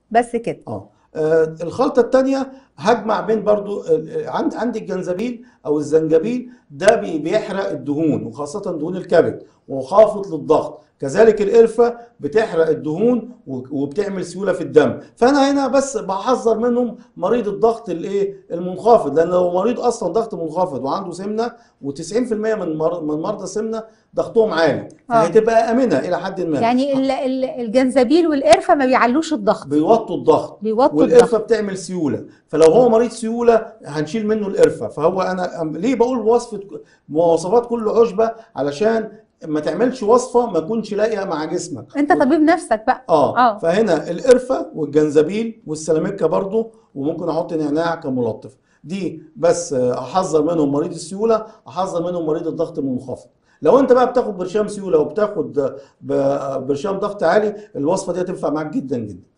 بس كده اه آه، الخلطة التانية هجمع بين برضو ال- عند عندي الجنزبيل او الزنجبيل ده بي- بيحرق الدهون وخاصة دهون الكبد وخافض للضغط كذلك القرفة بتحرق الدهون و- وبتعمل سيولة في الدم فانا هنا بس بحذر منهم مريض الضغط الايه المنخفض لان لو مريض اصلا ضغط منخفض وعنده سمنة و90% من مر- من مرضى السمنة ضغطهم عالي فهي تبقى امنة الى حد ما يعني ال- ال- الجنزبيل والقرفة ما بيعلوش الضغط بيوطوا الضغط بيوطوا والقرفه الضغط بتعمل سيوله فلو هو مريض سيوله هنشيل منه القرفه فهو انا أم- ليه بقول وصفه مواصفات كل عشبه علشان ما تعملش وصفه ما تكونش لايقه مع جسمك انت طبيب نفسك بقى اه اه فهنا القرفه والجنزبيل والسلاميكا برضو وممكن احط نعناع كملطف دي بس آه، احذر منهم مريض السيوله احذر منهم مريض الضغط المنخفض لو انت بقى بتاخد برشام سيوله وبتاخد آه، ب- برشام ضغط عالي الوصفه دي هتنفع معاك جدا جدا